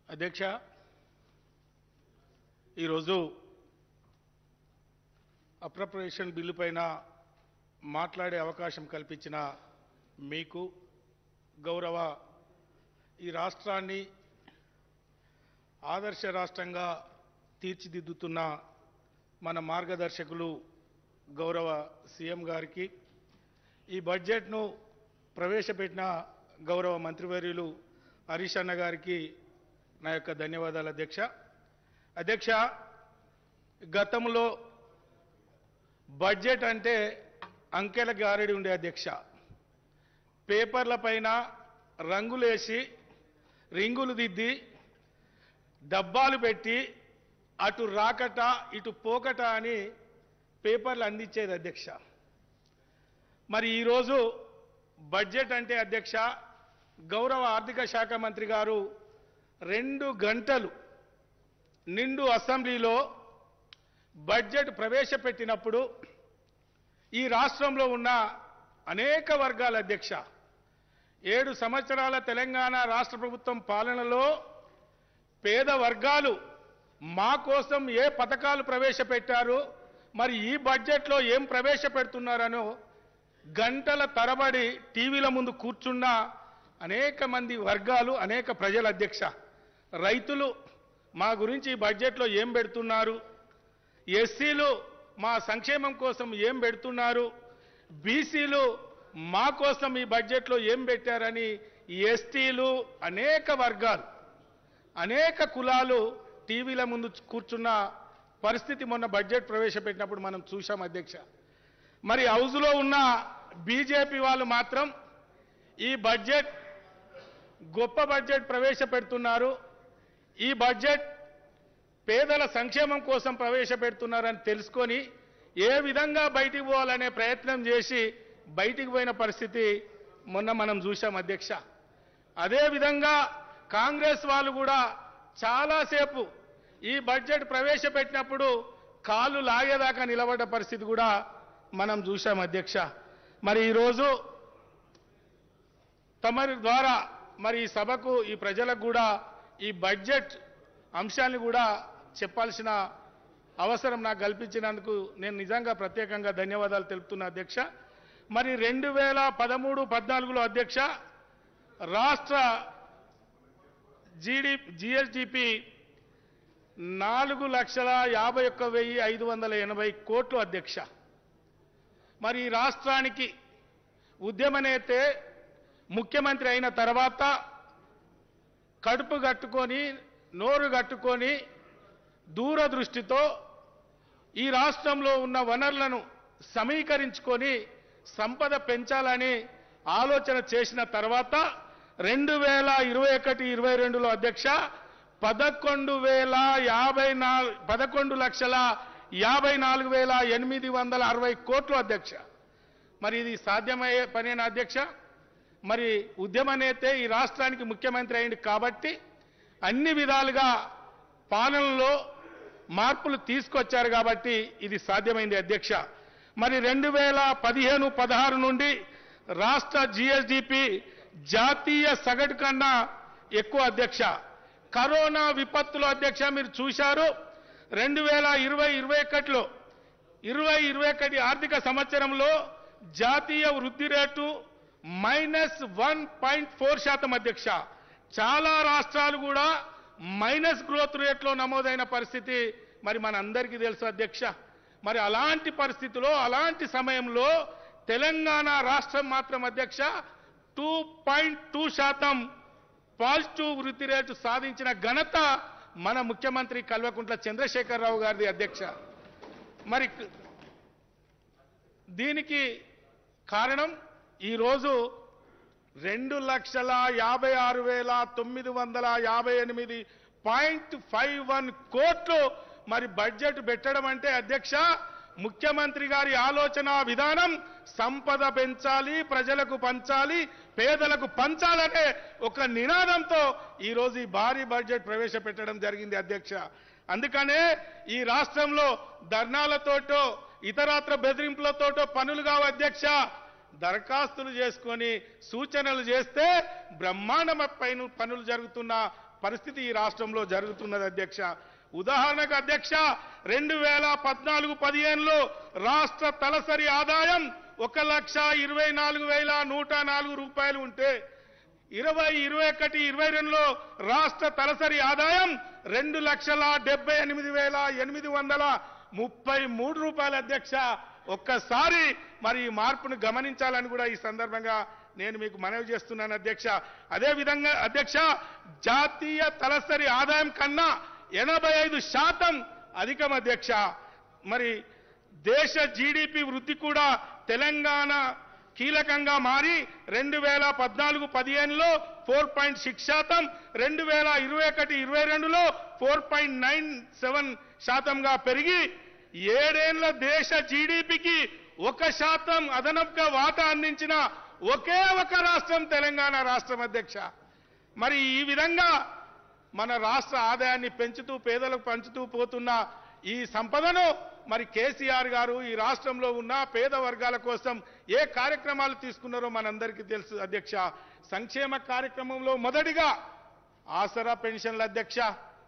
అధ్యక్ష ఈరోజు అప్రప్రియేషన్ బిల్లు పైన మాట్లాడే అవకాశం కల్పించిన మీకు గౌరవ ఈ రాష్ట్రాన్ని ఆదర్శ రాష్ట్రంగా తీర్చిదిద్దుతున్న మన మార్గదర్శకులు గౌరవ సీఎం గారికి ఈ బడ్జెట్ను ప్రవేశపెట్టిన గౌరవ మంత్రివర్యులు హరీష్ అన్న గారికి నా యొక్క ధన్యవాదాలు అధ్యక్ష అధ్యక్ష గతంలో బడ్జెట్ అంటే అంకెల గారడి ఉండే అధ్యక్ష పేపర్ల పైన రంగులేసి రింగులు దిద్ది డబ్బాలు పెట్టి అటు రాకట ఇటు పోకట అని పేపర్లు అందించేది అధ్యక్ష మరి ఈరోజు బడ్జెట్ అంటే అధ్యక్ష గౌరవ ఆర్థిక శాఖ మంత్రి గారు రెండు గంటలు నిండు అసెంబ్లీలో బడ్జెట్ ప్రవేశపెట్టినప్పుడు ఈ రాష్ట్రంలో ఉన్న అనేక వర్గాల అధ్యక్ష ఏడు సంవత్సరాల తెలంగాణ రాష్ట్ర ప్రభుత్వం పాలనలో పేద వర్గాలు మా కోసం ఏ పథకాలు ప్రవేశపెట్టారు మరి ఈ బడ్జెట్లో ఏం ప్రవేశపెడుతున్నారనో గంటల తరబడి టీవీల ముందు కూర్చున్న అనేక మంది వర్గాలు అనేక ప్రజల అధ్యక్ష రైతులు మా గురించి ఈ బడ్జెట్లో ఏం పెడుతున్నారు ఎస్సీలు మా సంక్షేమం కోసం ఏం పెడుతున్నారు బీసీలు మా కోసం ఈ బడ్జెట్లో ఏం పెట్టారని ఎస్టీలు అనేక వర్గాలు అనేక కులాలు టీవీల ముందు కూర్చున్న పరిస్థితి మొన్న బడ్జెట్ ప్రవేశపెట్టినప్పుడు మనం చూశాం అధ్యక్ష మరి హౌజ్లో ఉన్న బీజేపీ వాళ్ళు మాత్రం ఈ బడ్జెట్ గొప్ప బడ్జెట్ ప్రవేశపెడుతున్నారు ఈ బడ్జెట్ పేదల సంక్షేమం కోసం ప్రవేశపెడుతున్నారని తెలుసుకొని ఏ విధంగా బయటికి పోవాలనే ప్రయత్నం చేసి బయటికి పోయిన పరిస్థితి మొన్న మనం చూశాం అధ్యక్ష అదేవిధంగా కాంగ్రెస్ వాళ్ళు కూడా చాలాసేపు ఈ బడ్జెట్ ప్రవేశపెట్టినప్పుడు కాళ్ళు లాగేదాకా నిలబడ్డ పరిస్థితి కూడా మనం చూశాం అధ్యక్ష మరి ఈరోజు తమరి ద్వారా మరి ఈ సభకు ఈ ప్రజలకు కూడా ఈ బడ్జెట్ అంశాన్ని కూడా చెప్పాల్సిన అవసరం నాకు కల్పించినందుకు నేను నిజంగా ప్రత్యేకంగా ధన్యవాదాలు తెలుపుతున్నా అధ్యక్ష మరి రెండు వేల పదమూడు పద్నాలుగులో అధ్యక్ష రాష్ట్ర జీడి జిఎస్డిపి నాలుగు లక్షల యాభై ఒక్క వెయ్యి ఐదు వందల ఎనభై కోట్లు అధ్యక్ష మరి ఈ రాష్ట్రానికి ఉద్యమ నేతే ముఖ్యమంత్రి అయిన తర్వాత కడుపు కట్టుకొని నోరు కట్టుకొని దూరదృష్టితో ఈ రాష్ట్రంలో ఉన్న వనరులను సమీకరించుకొని సంపద పెంచాలని ఆలోచన చేసిన తర్వాత రెండు వేల ఇరవై ఒకటి ఇరవై రెండులో అధ్యక్ష పదకొండు వేల యాభై నాలుగు పదకొండు లక్షల యాభై నాలుగు వేల ఎనిమిది వందల అరవై కోట్లు అధ్యక్ష మరి ఇది సాధ్యమయ్యే పనేనా అధ్యక్ష మరి ఉద్యమ నేతే ఈ రాష్ట్రానికి ముఖ్యమంత్రి అయింది కాబట్టి అన్ని విధాలుగా పాలనలో మార్పులు తీసుకొచ్చారు కాబట్టి ఇది సాధ్యమైంది అధ్యక్ష మరి రెండు వేల పదిహేను పదహారు నుండి రాష్ట్ర జిఎస్డిపి జాతీయ సగటు కన్నా ఎక్కువ అధ్యక్ష కరోనా విపత్తులో అధ్యక్ష మీరు చూశారు రెండు వేల ఇరవై ఇరవై ఒకటిలో ఇరవై ఇరవై ఒకటి ఆర్థిక సంవత్సరంలో జాతీయ వృద్ధి రేటు మైనస్ వన్ పాయింట్ ఫోర్ శాతం అధ్యక్ష చాలా రాష్ట్రాలు కూడా మైనస్ గ్రోత్ రేట్లో నమోదైన పరిస్థితి మరి మనందరికీ తెలుసు అధ్యక్ష మరి అలాంటి పరిస్థితిలో అలాంటి సమయంలో తెలంగాణ రాష్ట్రం మాత్రం అధ్యక్ష టూ పాయింట్ టూ శాతం పాజిటివ్ వృద్ధి రేటు సాధించిన ఘనత మన ముఖ్యమంత్రి కల్వకుంట్ల చంద్రశేఖరరావు గారిది అధ్యక్ష మరి దీనికి కారణం ఈరోజు రెండు లక్షల యాభై ఆరు వేల తొమ్మిది వందల యాభై ఎనిమిది పాయింట్ ఫైవ్ వన్ కోట్లు మరి బడ్జెట్ పెట్టడం అంటే అధ్యక్ష ముఖ్యమంత్రి గారి ఆలోచన విధానం సంపద పెంచాలి ప్రజలకు పంచాలి పేదలకు పంచాలనే ఒక నినాదంతో ఈరోజు ఈ భారీ బడ్జెట్ ప్రవేశపెట్టడం జరిగింది అధ్యక్ష అందుకనే ఈ రాష్ట్రంలో ధర్నాలతోటో ఇతరాత్ర బెదిరింపులతోటో పనులు కావు అధ్యక్ష దరఖాస్తులు చేసుకొని సూచనలు చేస్తే బ్రహ్మాండమ పైన పనులు జరుగుతున్న పరిస్థితి ఈ రాష్ట్రంలో జరుగుతున్నది అధ్యక్ష ఉదాహరణకు అధ్యక్ష రెండు వేల పద్నాలుగు పదిహేనులో రాష్ట్ర తలసరి ఆదాయం ఒక లక్ష ఇరవై నాలుగు వేల నూట నాలుగు రూపాయలు ఉంటే ఇరవై ఇరవై ఒకటి ఇరవై రెండులో రాష్ట్ర తలసరి ఆదాయం రెండు లక్షల డెబ్బై ఎనిమిది వేల ఎనిమిది వందల ముప్పై మూడు రూపాయల అధ్యక్ష ఒక్కసారి మరి ఈ మార్పును గమనించాలని కూడా ఈ సందర్భంగా నేను మీకు మనవి చేస్తున్నాను అధ్యక్ష అదే విధంగా అధ్యక్ష జాతీయ తలసరి ఆదాయం కన్నా ఎనభై ఐదు శాతం అధికం అధ్యక్ష మరి దేశ జీడిపి వృద్ధి కూడా తెలంగాణ కీలకంగా మారి రెండు వేల పద్నాలుగు పదిహేనులో ఫోర్ పాయింట్ సిక్స్ శాతం రెండు వేల ఇరవై ఒకటి ఇరవై రెండులో ఫోర్ పాయింట్ నైన్ సెవెన్ శాతంగా పెరిగి ఏడేళ్ల దేశ జీడిపికి ఒక శాతం అదనపుగా వాటా అందించిన ఒకే ఒక రాష్ట్రం తెలంగాణ రాష్ట్రం అధ్యక్ష మరి ఈ విధంగా మన రాష్ట్ర ఆదాయాన్ని పెంచుతూ పేదలకు పంచుతూ పోతున్న ఈ సంపదను మరి కేసీఆర్ గారు ఈ రాష్ట్రంలో ఉన్న పేద వర్గాల కోసం ఏ కార్యక్రమాలు తీసుకున్నారో మనందరికీ తెలుసు అధ్యక్ష సంక్షేమ కార్యక్రమంలో మొదటిగా ఆసరా పెన్షన్ల అధ్యక్ష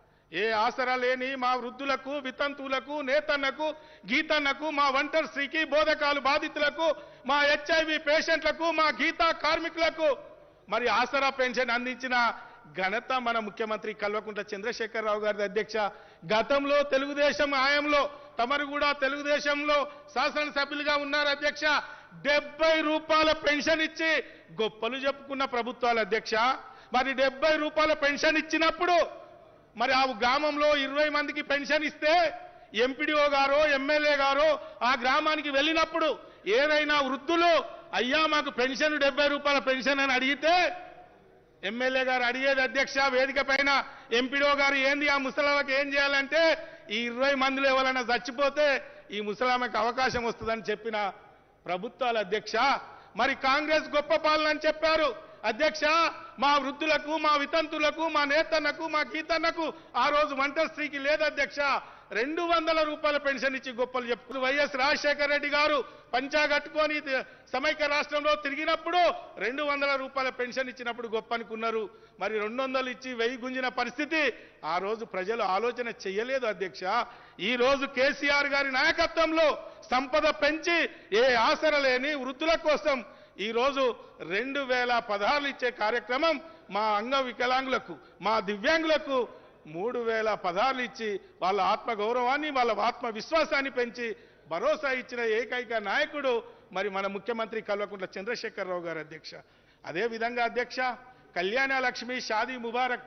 ఏ ఆసరా లేని మా వృద్ధులకు వితంతువులకు నేతన్నకు గీతన్నకు మా ఒంటరి స్త్రీకి బోధకాలు బాధితులకు మా హెచ్ఐవి పేషెంట్లకు మా గీతా కార్మికులకు మరి ఆసరా పెన్షన్ అందించిన ఘనత మన ముఖ్యమంత్రి కల్వకుంట్ల చంద్రశేఖరరావు గారి అధ్యక్ష గతంలో తెలుగుదేశం హయాంలో తమరు కూడా తెలుగుదేశంలో శాసనసభ్యులుగా ఉన్నారు అధ్యక్ష డెబ్బై రూపాయల పెన్షన్ ఇచ్చి గొప్పలు చెప్పుకున్న ప్రభుత్వాలు అధ్యక్ష మరి డెబ్బై రూపాయల పెన్షన్ ఇచ్చినప్పుడు మరి ఆ గ్రామంలో ఇరవై మందికి పెన్షన్ ఇస్తే ఎంపీడీఓ గారో ఎమ్మెల్యే గారో ఆ గ్రామానికి వెళ్ళినప్పుడు ఏదైనా వృద్ధులు అయ్యా మాకు పెన్షన్ డెబ్బై రూపాయల పెన్షన్ అని అడిగితే ఎమ్మెల్యే గారు అడిగేది అధ్యక్ష వేదిక పైన ఎంపీడో గారు ఏంది ఆ ముసలామకి ఏం చేయాలంటే ఈ ఇరవై మందిలో ఎవరైనా చచ్చిపోతే ఈ ముసలామకి అవకాశం వస్తుందని చెప్పిన ప్రభుత్వాల అధ్యక్ష మరి కాంగ్రెస్ గొప్ప పాలన అని చెప్పారు అధ్యక్ష మా వృద్ధులకు మా వితంతులకు మా నేతన్నకు మా గీతన్నకు ఆ రోజు వంట స్త్రీకి లేదు అధ్యక్ష రెండు వందల రూపాయల పెన్షన్ ఇచ్చి గొప్పలు చెప్పుకుని వైఎస్ రాజశేఖర రెడ్డి గారు పంచా కట్టుకొని తి- సమైక్య రాష్ట్రంలో తిరిగినప్పుడు రెండు వందల రూపాయల పెన్షన్ ఇచ్చినప్పుడు గొప్ప అనుకున్నారు మరి రెండు వందలు ఇచ్చి వెయ్యి గుంజిన పరిస్థితి ఆ రోజు ప్రజలు ఆలోచన చెయ్యలేదు అధ్యక్ష ఈ రోజు కేసీఆర్ గారి నాయకత్వంలో సంపద పెంచి ఏ ఆసర లేని వృద్ధుల కోసం ఈ రోజు రెండు వేల పదహారులు ఇచ్చే కార్యక్రమం మా అంగ వికలాంగులకు మా దివ్యాంగులకు మూడు వేల పదహారులు ఇచ్చి వాళ్ళ ఆత్మ గౌరవాన్ని వాళ్ళ ఆత్మ విశ్వాసాన్ని పెంచి భరోసా ఇచ్చిన ఏకైక నాయకుడు మరి మన ముఖ్యమంత్రి కల్వకుంట్ల చంద్రశేఖరరావు గారు అధ్యక్ష అదే విధంగా అధ్యక్ష కళ్యాణ లక్ష్మి షాదీ ముబారక్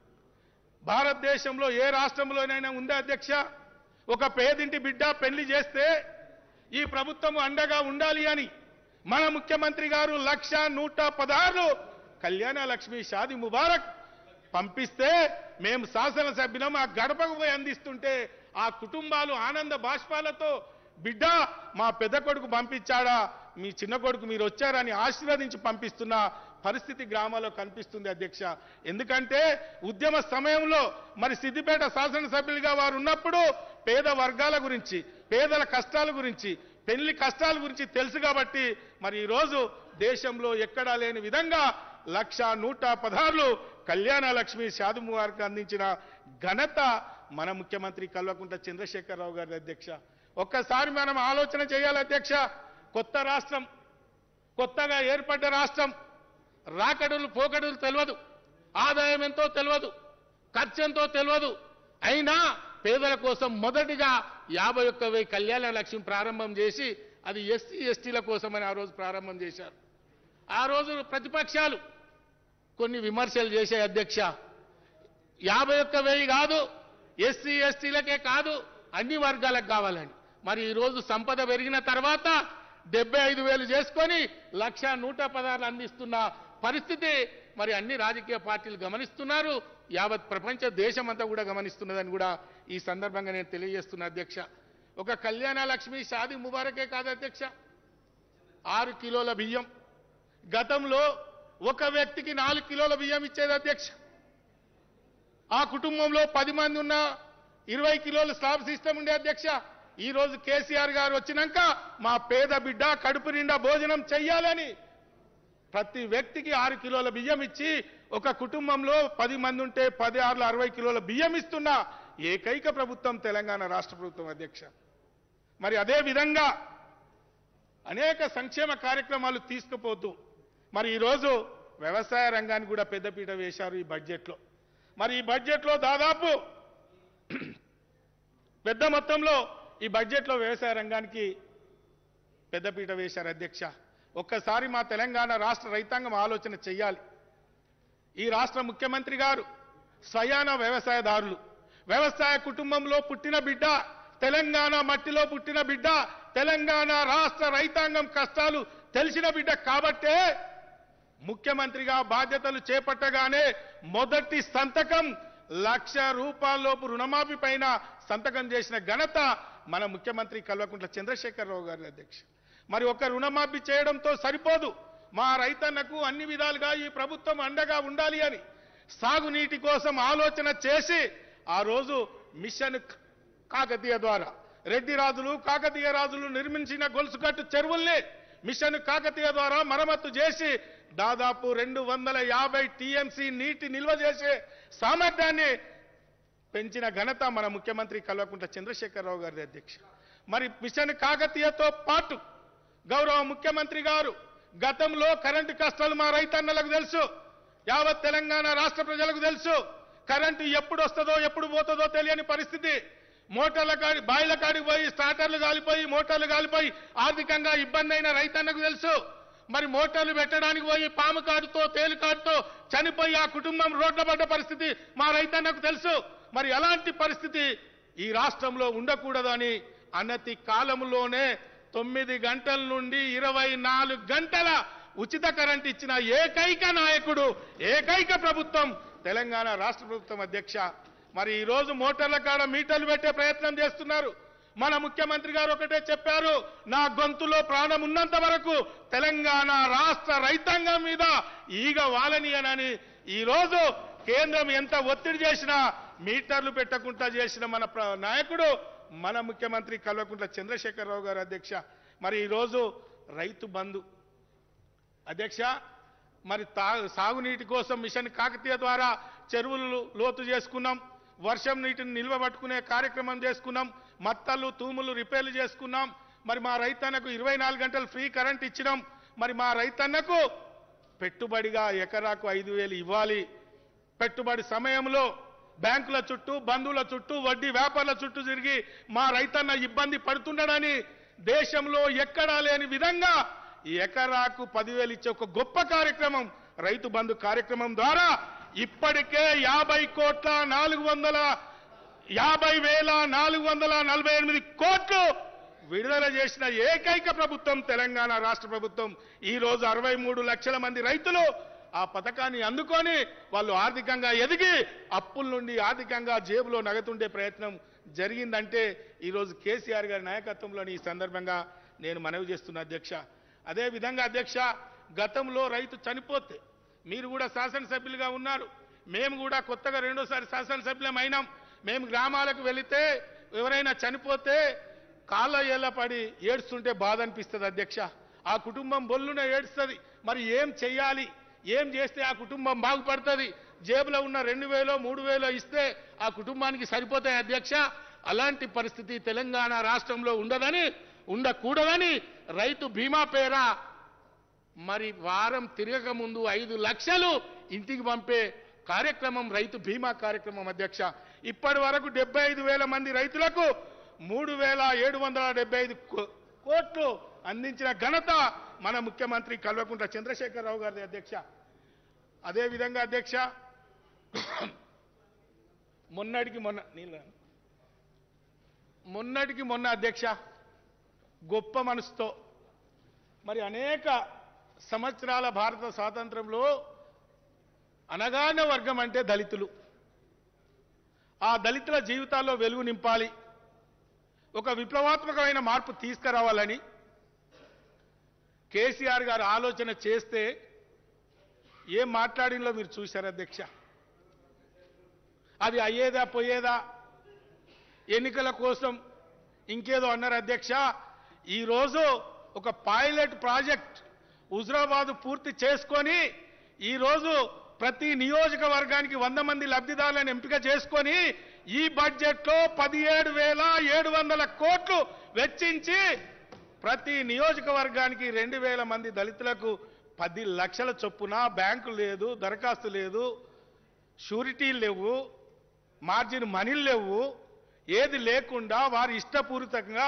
భారతదేశంలో ఏ రాష్ట్రంలోనైనా ఉందా అధ్యక్ష ఒక పేదింటి బిడ్డ పెళ్లి చేస్తే ఈ ప్రభుత్వం అండగా ఉండాలి అని మన ముఖ్యమంత్రి గారు లక్ష నూట పదహారు కళ్యాణ లక్ష్మి షాది ముబారక్ పంపిస్తే మేము శాసనసభ్యులం ఆ గడపకు పోయి అందిస్తుంటే ఆ కుటుంబాలు ఆనంద బాష్పాలతో బిడ్డ మా పెద్ద కొడుకు పంపించాడా మీ చిన్న కొడుకు మీరు వచ్చారని ఆశీర్వదించి పంపిస్తున్న పరిస్థితి గ్రామాల్లో కనిపిస్తుంది అధ్యక్ష ఎందుకంటే ఉద్యమ సమయంలో మరి సిద్దిపేట శాసనసభ్యులుగా వారు ఉన్నప్పుడు పేద వర్గాల గురించి పేదల కష్టాల గురించి పెళ్లి కష్టాల గురించి తెలుసు కాబట్టి మరి ఈరోజు దేశంలో ఎక్కడా లేని విధంగా లక్ష నూట పదహారులు కళ్యాణ లక్ష్మి షాదుము వారికి అందించిన ఘనత మన ముఖ్యమంత్రి కల్వకుంట్ల చంద్రశేఖరరావు గారి అధ్యక్ష ఒక్కసారి మనం ఆలోచన చేయాలి అధ్యక్ష కొత్త రాష్ట్రం కొత్తగా ఏర్పడ్డ రాష్ట్రం రాకడులు పోకడులు తెలియదు ఆదాయం ఎంతో తెలియదు ఖర్చు ఎంతో తెలియదు అయినా పేదల కోసం మొదటిగా యాభై ఒక్క వెయ్యి కళ్యాణ లక్ష్యం ప్రారంభం చేసి అది ఎస్సీ ఎస్టీల కోసమని ఆ రోజు ప్రారంభం చేశారు ఆ రోజు ప్రతిపక్షాలు కొన్ని విమర్శలు చేసే అధ్యక్ష యాభై ఒక్క వెయ్యి కాదు ఎస్సీ ఎస్టీలకే కాదు అన్ని వర్గాలకు కావాలని మరి ఈ రోజు సంపద పెరిగిన తర్వాత డెబ్బై ఐదు వేలు చేసుకొని లక్ష నూట పదహారులు అందిస్తున్న పరిస్థితి మరి అన్ని రాజకీయ పార్టీలు గమనిస్తున్నారు యావత్ ప్రపంచ దేశమంతా కూడా గమనిస్తున్నదని కూడా ఈ సందర్భంగా నేను తెలియజేస్తున్నా అధ్యక్ష ఒక కళ్యాణ లక్ష్మి షాది ముబారకే కాదు అధ్యక్ష ఆరు కిలోల బియ్యం గతంలో ఒక వ్యక్తికి నాలుగు కిలోల బియ్యం ఇచ్చేది అధ్యక్ష ఆ కుటుంబంలో పది మంది ఉన్న ఇరవై కిలోల స్లాబ్ సిస్టమ్ ఉండే అధ్యక్ష ఈ రోజు కేసీఆర్ గారు వచ్చినాక మా పేద బిడ్డ కడుపు నిండా భోజనం చెయ్యాలని ప్రతి వ్యక్తికి ఆరు కిలోల బియ్యం ఇచ్చి ఒక కుటుంబంలో పది మంది ఉంటే పది ఆరుల అరవై కిలోల బియ్యం ఇస్తున్న ఏకైక ప్రభుత్వం తెలంగాణ రాష్ట్ర ప్రభుత్వం అధ్యక్ష మరి అదే విధంగా అనేక సంక్షేమ కార్యక్రమాలు తీసుకుపోతూ మరి ఈరోజు వ్యవసాయ రంగానికి కూడా పెద్దపీట వేశారు ఈ బడ్జెట్లో మరి ఈ బడ్జెట్లో దాదాపు పెద్ద మొత్తంలో ఈ బడ్జెట్లో వ్యవసాయ రంగానికి పెద్దపీట వేశారు అధ్యక్ష ఒక్కసారి మా తెలంగాణ రాష్ట్ర రైతాంగం ఆలోచన చెయ్యాలి ఈ రాష్ట్ర ముఖ్యమంత్రి గారు స్వయాన వ్యవసాయదారులు వ్యవసాయ కుటుంబంలో పుట్టిన బిడ్డ తెలంగాణ మట్టిలో పుట్టిన బిడ్డ తెలంగాణ రాష్ట్ర రైతాంగం కష్టాలు తెలిసిన బిడ్డ కాబట్టే ముఖ్యమంత్రిగా బాధ్యతలు చేపట్టగానే మొదటి సంతకం లక్ష రూపాయలలోపు రుణమాఫీ పైన సంతకం చేసిన ఘనత మన ముఖ్యమంత్రి కల్వకుంట్ల చంద్రశేఖరరావు గారి అధ్యక్ష మరి ఒక రుణమాఫీ చేయడంతో సరిపోదు మా రైతన్నకు అన్ని విధాలుగా ఈ ప్రభుత్వం అండగా ఉండాలి అని సాగునీటి కోసం ఆలోచన చేసి ఆ రోజు మిషన్ కాకతీయ ద్వారా రెడ్డి రాజులు కాకతీయ రాజులు నిర్మించిన గొలుసుకట్టు చెరువుల్ని మిషన్ కాకతీయ ద్వారా మరమ్మతు చేసి దాదాపు రెండు వందల యాభై టీఎంసీ నీటి నిల్వ చేసే సామర్థ్యాన్ని పెంచిన ఘనత మన ముఖ్యమంత్రి కల్వకుంట్ల చంద్రశేఖరరావు గారి అధ్యక్ష మరి మిషన్ కాకతీయతో పాటు గౌరవ ముఖ్యమంత్రి గారు గతంలో కరెంటు కష్టాలు మా రైతన్నలకు తెలుసు యావత్ తెలంగాణ రాష్ట్ర ప్రజలకు తెలుసు కరెంటు ఎప్పుడు వస్తుందో ఎప్పుడు పోతుందో తెలియని పరిస్థితి మోటార్ల కాడి బాయిల కాడికి పోయి స్టార్టర్లు కాలిపోయి మోటార్లు కాలిపోయి ఆర్థికంగా ఇబ్బంది అయిన రైతన్నకు తెలుసు మరి మోటార్లు పెట్టడానికి పోయి పాము కాటుతో తేలు కాటుతో చనిపోయి ఆ కుటుంబం రోడ్ల పడ్డ పరిస్థితి మా రైతన్నకు తెలుసు మరి అలాంటి పరిస్థితి ఈ రాష్ట్రంలో ఉండకూడదని అనతి కాలంలోనే తొమ్మిది గంటల నుండి ఇరవై నాలుగు గంటల ఉచిత కరెంట్ ఇచ్చిన ఏకైక నాయకుడు ఏకైక ప్రభుత్వం తెలంగాణ రాష్ట్ర ప్రభుత్వం అధ్యక్ష మరి ఈ రోజు మోటార్ల కాడ మీటర్లు పెట్టే ప్రయత్నం చేస్తున్నారు మన ముఖ్యమంత్రి గారు ఒకటే చెప్పారు నా గొంతులో ప్రాణం ఉన్నంత వరకు తెలంగాణ రాష్ట్ర రైతాంగం మీద ఈగ వాలనీయనని ఈ రోజు కేంద్రం ఎంత ఒత్తిడి చేసినా మీటర్లు పెట్టకుండా చేసిన మన ప్ర- నాయకుడు మన ముఖ్యమంత్రి కల్వకుంట్ల చంద్రశేఖరరావు గారు అధ్యక్ష మరి ఈరోజు రైతు బంధు అధ్యక్ష మరి తా సాగునీటి కోసం మిషన్ కాకతీయ ద్వారా చెరువులు లోతు చేసుకున్నాం వర్షం నీటిని నిల్వ పట్టుకునే కార్యక్రమం చేసుకున్నాం మత్తలు తూములు రిపేర్లు చేసుకున్నాం మరి మా రైతన్నకు ఇరవై నాలుగు గంటలు ఫ్రీ కరెంట్ ఇచ్చినాం మరి మా రైతన్నకు పెట్టుబడిగా ఎకరాకు ఐదు వేలు ఇవ్వాలి పెట్టుబడి సమయంలో బ్యాంకుల చుట్టూ బంధువుల చుట్టూ వడ్డీ వ్యాపారుల చుట్టూ తిరిగి మా రైతన్న ఇబ్బంది పడుతున్నాడని దేశంలో ఎక్కడా లేని విధంగా ఈ ఎకరాకు పదివేలు ఇచ్చే ఒక గొప్ప కార్యక్రమం రైతు బంధు కార్యక్రమం ద్వారా ఇప్పటికే యాభై కోట్ల నాలుగు వందల యాభై వేల నాలుగు వందల నలభై ఎనిమిది కోట్లు విడుదల చేసిన ఏకైక ప్రభుత్వం తెలంగాణ రాష్ట్ర ప్రభుత్వం ఈ రోజు అరవై మూడు లక్షల మంది రైతులు ఆ పథకాన్ని అందుకొని వాళ్ళు ఆర్థికంగా ఎదిగి అప్పుల నుండి ఆర్థికంగా జేబులో నగతుండే ప్రయత్నం జరిగిందంటే ఈరోజు కేసీఆర్ గారి నాయకత్వంలోని ఈ సందర్భంగా నేను మనవి చేస్తున్న అధ్యక్ష అదే విధంగా అధ్యక్ష గతంలో రైతు చనిపోతే మీరు కూడా శాసనసభ్యులుగా ఉన్నారు మేము కూడా కొత్తగా రెండోసారి శాసనసభ్యులం అయినాం మేము గ్రామాలకు వెళితే ఎవరైనా చనిపోతే కాళ్ళ ఏళ్ళ పడి ఏడుస్తుంటే బాధ అనిపిస్తుంది అధ్యక్ష ఆ కుటుంబం బొల్లున ఏడుస్తుంది మరి ఏం చెయ్యాలి ఏం చేస్తే ఆ కుటుంబం బాగుపడుతుంది జేబులో ఉన్న రెండు వేలో మూడు వేలో ఇస్తే ఆ కుటుంబానికి సరిపోతాయి అధ్యక్ష అలాంటి పరిస్థితి తెలంగాణ రాష్ట్రంలో ఉండదని ఉండకూడదని రైతు బీమా పేర మరి వారం తిరగక ముందు ఐదు లక్షలు ఇంటికి పంపే కార్యక్రమం రైతు బీమా కార్యక్రమం అధ్యక్ష ఇప్పటి వరకు డెబ్బై ఐదు వేల మంది రైతులకు మూడు వేల ఏడు వందల డెబ్బై ఐదు కో- కోట్లు అందించిన ఘనత మన ముఖ్యమంత్రి కల్వకుంట్ల చంద్రశేఖరరావు గారి అధ్యక్ష అదేవిధంగా అధ్యక్ష మొన్నటికి మొన్న నీళ్ళ మొన్నటికి మొన్న అధ్యక్ష గొప్ప మనసుతో మరి అనేక సంవత్సరాల భారత స్వాతంత్రంలో అనగాన వర్గం అంటే దళితులు ఆ దళితుల జీవితాల్లో వెలుగు నింపాలి ఒక విప్లవాత్మకమైన మార్పు తీసుకురావాలని కేసీఆర్ గారు ఆలోచన చేస్తే ఏం మాట్లాడిందో మీరు చూశారు అధ్యక్ష అది అయ్యేదా పోయేదా ఎన్నికల కోసం ఇంకేదో అన్నారు అధ్యక్ష ఈరోజు ఒక పైలట్ ప్రాజెక్ట్ హుజరాబాద్ పూర్తి చేసుకొని ఈరోజు ప్రతి నియోజకవర్గానికి వంద మంది లబ్ధిదారులను ఎంపిక చేసుకొని ఈ బడ్జెట్లో పదిహేడు వేల ఏడు వందల కోట్లు వెచ్చించి ప్రతి నియోజకవర్గానికి రెండు వేల మంది దళితులకు పది లక్షల చొప్పున బ్యాంకు లేదు దరఖాస్తు లేదు షూరిటీలు లేవు మార్జిన్ మనీలు లేవు ఏది లేకుండా వారి ఇష్టపూరితంగా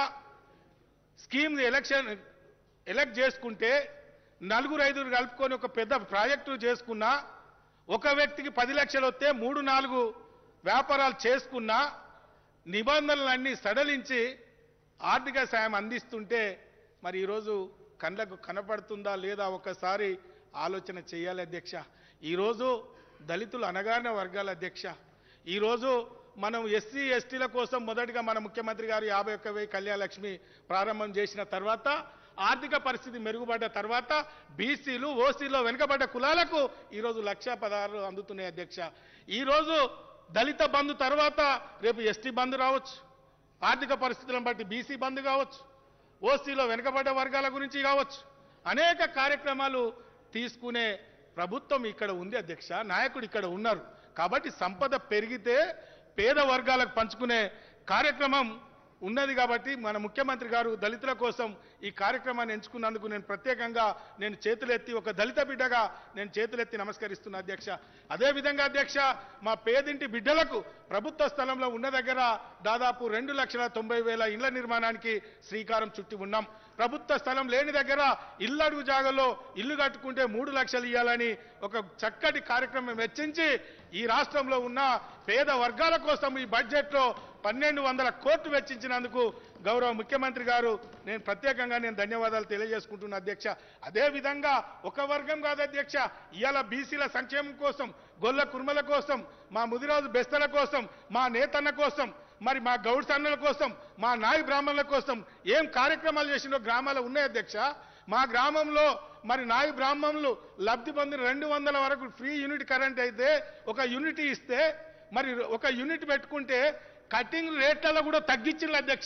స్కీమ్ ఎలక్షన్ ఎలక్ట్ చేసుకుంటే నలుగురు ఐదుగురు కలుపుకొని ఒక పెద్ద ప్రాజెక్టు చేసుకున్నా ఒక వ్యక్తికి పది లక్షలు వస్తే మూడు నాలుగు వ్యాపారాలు చేసుకున్నా నిబంధనలన్నీ సడలించి ఆర్థిక సాయం అందిస్తుంటే మరి ఈరోజు కళ్ళకు కనపడుతుందా లేదా ఒకసారి ఆలోచన చేయాలి అధ్యక్ష ఈరోజు దళితులు అనగానే వర్గాల అధ్యక్ష ఈరోజు మనం ఎస్సీ ఎస్టీల కోసం మొదటిగా మన ముఖ్యమంత్రి గారు యాభై ఒక్క వెయ్యి కళ్యాణ లక్ష్మి ప్రారంభం చేసిన తర్వాత ఆర్థిక పరిస్థితి మెరుగుపడ్డ తర్వాత బీసీలు ఓసీలో వెనుకబడ్డ కులాలకు ఈరోజు లక్ష పదహారు అందుతున్నాయి అధ్యక్ష ఈరోజు దళిత బంధు తర్వాత రేపు ఎస్టీ బంధు రావచ్చు ఆర్థిక పరిస్థితులను బట్టి బీసీ బంద్ కావచ్చు ఓసీలో వెనుకబడ్డ వర్గాల గురించి కావచ్చు అనేక కార్యక్రమాలు తీసుకునే ప్రభుత్వం ఇక్కడ ఉంది అధ్యక్ష నాయకుడు ఇక్కడ ఉన్నారు కాబట్టి సంపద పెరిగితే పేద వర్గాలకు పంచుకునే కార్యక్రమం ఉన్నది కాబట్టి మన ముఖ్యమంత్రి గారు దళితుల కోసం ఈ కార్యక్రమాన్ని ఎంచుకున్నందుకు నేను ప్రత్యేకంగా నేను చేతులెత్తి ఒక దళిత బిడ్డగా నేను చేతులెత్తి నమస్కరిస్తున్నా అధ్యక్ష అదేవిధంగా అధ్యక్ష మా పేదింటి బిడ్డలకు ప్రభుత్వ స్థలంలో ఉన్న దగ్గర దాదాపు రెండు లక్షల తొంభై వేల ఇళ్ల నిర్మాణానికి శ్రీకారం చుట్టి ఉన్నాం ప్రభుత్వ స్థలం లేని దగ్గర ఇల్లు అడుగు జాగలో ఇల్లు కట్టుకుంటే మూడు లక్షలు ఇవ్వాలని ఒక చక్కటి కార్యక్రమం వెచ్చించి ఈ రాష్ట్రంలో ఉన్న పేద వర్గాల కోసం ఈ బడ్జెట్లో పన్నెండు వందల కోట్లు వెచ్చించినందుకు గౌరవ ముఖ్యమంత్రి గారు నేను ప్రత్యేకంగా నేను ధన్యవాదాలు తెలియజేసుకుంటున్నా అధ్యక్ష అదేవిధంగా ఒక వర్గం కాదు అధ్యక్ష ఇవాళ బీసీల సంక్షేమం కోసం గొల్ల కుర్మల కోసం మా ముదిరాజు బెస్తల కోసం మా నేతన్న కోసం మరి మా గౌడ్ సన్నుల కోసం మా నాయ బ్రాహ్మణుల కోసం ఏం కార్యక్రమాలు చేసినో గ్రామాలు ఉన్నాయి అధ్యక్ష మా గ్రామంలో మరి నాయ బ్రాహ్మణులు లబ్ధి పొందిన రెండు వందల వరకు ఫ్రీ యూనిట్ కరెంట్ అయితే ఒక యూనిట్ ఇస్తే మరి ఒక యూనిట్ పెట్టుకుంటే కటింగ్ రేట్లలో కూడా తగ్గించింది అధ్యక్ష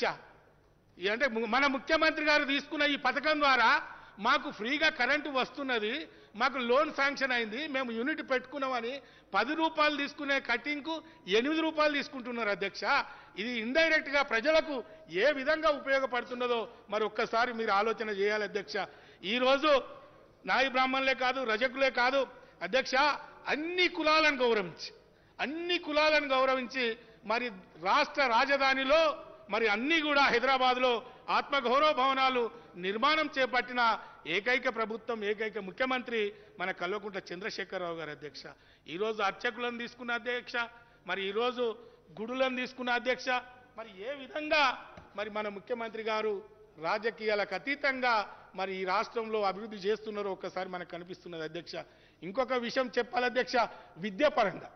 ఈ అంటే ము- మన ముఖ్యమంత్రి గారు తీసుకున్న ఈ పథకం ద్వారా మాకు ఫ్రీగా కరెంటు వస్తున్నది మాకు లోన్ శాంక్షన్ అయింది మేము యూనిట్ పెట్టుకున్నామని పది రూపాయలు తీసుకునే కటింగ్కు ఎనిమిది రూపాయలు తీసుకుంటున్నారు అధ్యక్ష ఇది ఇండైరెక్ట్ గా ప్రజలకు ఏ విధంగా ఉపయోగపడుతున్నదో మరి ఒక్కసారి మీరు ఆలోచన చేయాలి అధ్యక్ష ఈరోజు నాయి బ్రాహ్మణులే కాదు రజకులే కాదు అధ్యక్ష అన్ని కులాలను గౌరవించి అన్ని కులాలను గౌరవించి మరి రాష్ట్ర రాజధానిలో మరి అన్ని కూడా హైదరాబాద్లో ఆత్మగౌరవ భవనాలు నిర్మాణం చేపట్టిన ఏకైక ప్రభుత్వం ఏకైక ముఖ్యమంత్రి మన కల్వకుంట్ల చంద్రశేఖరరావు గారు అధ్యక్ష ఈరోజు అర్చకులను తీసుకున్న అధ్యక్ష మరి ఈరోజు గుడులను తీసుకున్న అధ్యక్ష మరి ఏ విధంగా మరి మన ముఖ్యమంత్రి గారు రాజకీయాలకు అతీతంగా మరి ఈ రాష్ట్రంలో అభివృద్ధి చేస్తున్నారో ఒక్కసారి మనకు కనిపిస్తున్నది అధ్యక్ష ఇంకొక విషయం చెప్పాలి అధ్యక్ష విద్యాపరంగా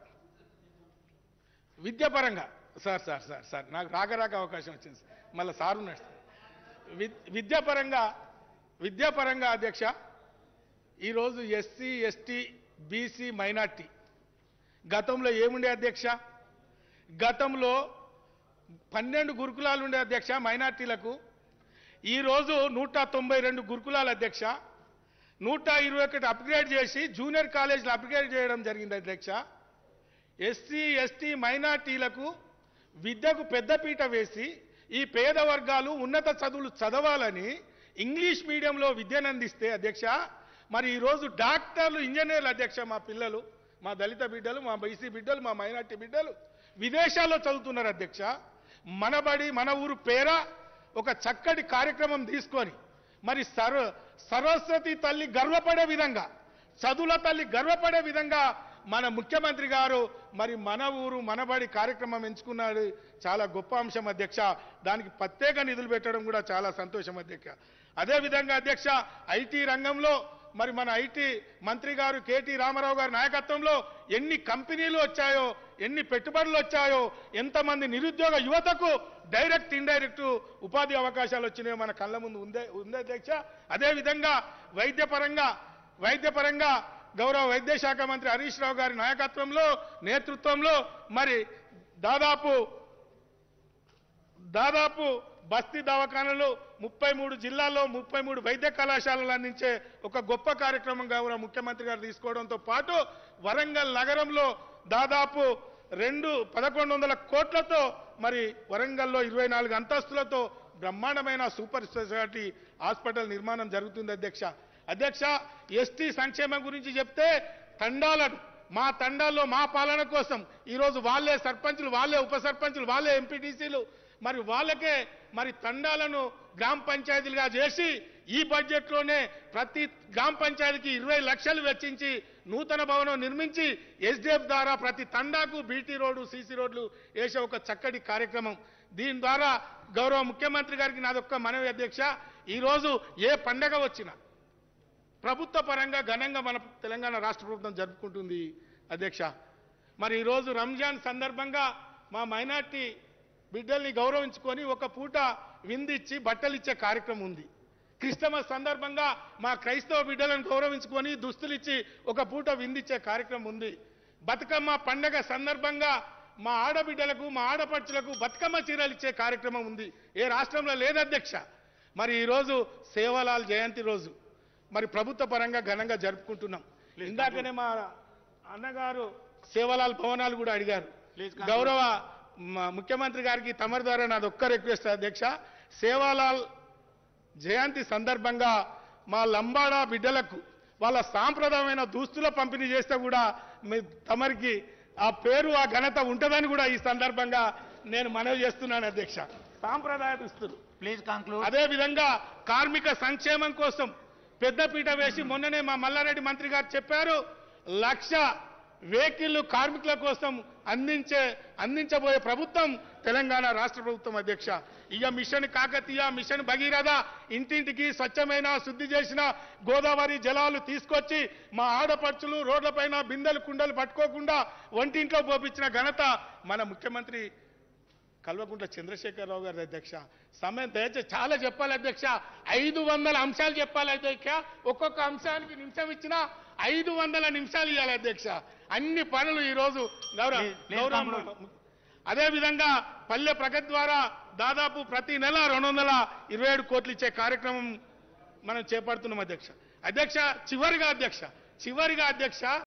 విద్యాపరంగా సార్ సార్ సార్ సార్ నాకు రాక రాక అవకాశం వచ్చింది సార్ మళ్ళీ సార్ ఉన్నాడు సార్. విద్ విద్యాపరంగా విద్యాపరంగా అధ్యక్ష ఈరోజు ఎస్సీ ఎస్టీ బీసీ మైనార్టీ గతంలో ఏముండే అధ్యక్ష గతంలో పన్నెండు గురుకులాలు ఉండే అధ్యక్ష మైనార్టీలకు ఈరోజు నూట తొంభై రెండు గురుకులాల అధ్యక్ష నూట ఇరవై ఒకటి అప్గ్రేడ్ చేసి జూనియర్ కాలేజీలు అప్గ్రేడ్ చేయడం జరిగింది అధ్యక్ష ఎస్సీ ఎస్టీ మైనార్టీలకు విద్యకు పెద్దపీట వేసి ఈ పేద వర్గాలు ఉన్నత చదువులు చదవాలని ఇంగ్లీష్ మీడియంలో విద్యను అందిస్తే అధ్యక్ష మరి ఈరోజు డాక్టర్లు ఇంజనీర్లు అధ్యక్ష మా పిల్లలు మా దళిత బిడ్డలు మా బైసీ బిడ్డలు మా మైనార్టీ బిడ్డలు విదేశాల్లో చదువుతున్నారు అధ్యక్ష మన బడి మన ఊరు పేర ఒక చక్కటి కార్యక్రమం తీసుకొని మరి సర్వ సరస్వతి తల్లి గర్వపడే విధంగా చదువుల తల్లి గర్వపడే విధంగా మన ముఖ్యమంత్రి గారు మరి మన ఊరు మనబడి కార్యక్రమం ఎంచుకున్నాడు చాలా గొప్ప అంశం అధ్యక్ష దానికి ప్రత్యేక నిధులు పెట్టడం కూడా చాలా సంతోషం అధ్యక్ష అదేవిధంగా అధ్యక్ష ఐటీ రంగంలో మరి మన ఐటీ మంత్రి గారు కేటీ రామారావు గారి నాయకత్వంలో ఎన్ని కంపెనీలు వచ్చాయో ఎన్ని పెట్టుబడులు వచ్చాయో ఎంతమంది నిరుద్యోగ యువతకు డైరెక్ట్ ఇండైరెక్ట్ ఉపాధి అవకాశాలు వచ్చినాయో మన కళ్ళ ముందు ఉందే ఉంది అధ్యక్ష అదేవిధంగా వైద్యపరంగా వైద్యపరంగా గౌరవ వైద్య శాఖ మంత్రి హరీష్ రావు గారి నాయకత్వంలో నేతృత్వంలో మరి దాదాపు దాదాపు బస్తీ దవాఖానలు ముప్పై మూడు జిల్లాల్లో ముప్పై మూడు వైద్య కళాశాలలు అందించే ఒక గొప్ప కార్యక్రమం గౌరవ ముఖ్యమంత్రి గారు తీసుకోవడంతో పాటు వరంగల్ నగరంలో దాదాపు రెండు పదకొండు వందల కోట్లతో మరి వరంగల్లో ఇరవై నాలుగు అంతస్తులతో బ్రహ్మాండమైన సూపర్ స్పెషాలిటీ హాస్పిటల్ నిర్మాణం జరుగుతుంది అధ్యక్ష అధ్యక్ష ఎస్టీ సంక్షేమం గురించి చెప్తే తండాలను మా తండాల్లో మా పాలన కోసం ఈరోజు వాళ్ళే సర్పంచులు వాళ్ళే ఉప సర్పంచులు వాళ్ళే ఎంపీటీసీలు మరి వాళ్ళకే మరి తండాలను గ్రామ పంచాయతీలుగా చేసి ఈ బడ్జెట్లోనే ప్రతి గ్రామ పంచాయతీకి ఇరవై లక్షలు వెచ్చించి నూతన భవనం నిర్మించి ఎస్డిఎఫ్ ద్వారా ప్రతి తండాకు బీటీ రోడ్డు సీసీ రోడ్లు వేసే ఒక చక్కటి కార్యక్రమం దీని ద్వారా గౌరవ ముఖ్యమంత్రి గారికి నాదొక్క మనవి అధ్యక్ష ఈరోజు ఏ పండగ వచ్చినా ప్రభుత్వ పరంగా ఘనంగా మన తెలంగాణ రాష్ట్ర ప్రభుత్వం జరుపుకుంటుంది అధ్యక్ష మరి ఈరోజు రంజాన్ సందర్భంగా మా మైనార్టీ బిడ్డల్ని గౌరవించుకొని ఒక పూట విందిచ్చి బట్టలు ఇచ్చే కార్యక్రమం ఉంది క్రిస్టమస్ సందర్భంగా మా క్రైస్తవ బిడ్డలను గౌరవించుకొని దుస్తులు ఇచ్చి ఒక పూట విందిచ్చే కార్యక్రమం ఉంది బతుకమ్మ పండగ సందర్భంగా మా ఆడబిడ్డలకు మా ఆడపడుచులకు బతుకమ్మ చీరలు ఇచ్చే కార్యక్రమం ఉంది ఏ రాష్ట్రంలో లేదు అధ్యక్ష మరి ఈరోజు సేవలాల్ జయంతి రోజు మరి ప్రభుత్వ పరంగా ఘనంగా జరుపుకుంటున్నాం ఇందాకనే మా అన్నగారు సేవలాల్ భవనాలు కూడా అడిగారు Please conclude. గౌరవ మ- ముఖ్యమంత్రి గారికి తమరి ద్వారా నాది ఒక్క రిక్వెస్ట్ అధ్యక్ష సేవాలాల్ జయంతి సందర్భంగా మా లంబాడా బిడ్డలకు వాళ్ళ సాంప్రదాయమైన దుస్తుల పంపిణీ చేస్తే కూడా మీ తమరికి ఆ పేరు ఆ ఘనత ఉంటుందని కూడా ఈ సందర్భంగా నేను మనవి చేస్తున్నాను అధ్యక్ష సాంప్రదాయ దుస్తులు ప్లీజ్ కంక్లూడ్ అదే విధంగా కార్మిక సంక్షేమం కోసం పెద్దపీట వేసి మొన్ననే మా మల్లారెడ్డి మంత్రి గారు చెప్పారు లక్ష వెహికల్ కార్మికుల కోసం అందించే అందించబోయే ప్రభుత్వం తెలంగాణ రాష్ట్ర ప్రభుత్వం అధ్యక్ష ఇక మిషన్ కాకతీయ మిషన్ భగీరథ ఇంటింటికి స్వచ్ఛమైన శుద్ధి చేసిన గోదావరి జలాలు తీసుకొచ్చి మా ఆడపడుచులు రోడ్లపైన బిందెలు కుండలు పట్టుకోకుండా వంటింట్లో పోపించిన ఘనత మన ముఖ్యమంత్రి కల్వకుంట్ల చంద్రశేఖరరావు గారి అధ్యక్ష సమయం దయచేసి చాలా చెప్పాలి అధ్యక్ష ఐదు వందల అంశాలు చెప్పాలి అధ్యక్ష ఒక్కొక్క అంశానికి నిమిషం ఇచ్చినా ఐదు వందల నిమిషాలు ఇవ్వాలి అధ్యక్ష అన్ని పనులు ఈ రోజు గౌరవ Please- please గౌరవ conclude. అదే విధంగా పల్లె ప్రగతి ద్వారా దాదాపు ప్రతి నెల రెండు వందల ఇరవై ఏడు కోట్లు ఇచ్చే కార్యక్రమం మనం చేపడుతున్నాం అధ్యక్ష అధ్యక్ష చివరిగా అధ్యక్ష చివరిగా అధ్యక్ష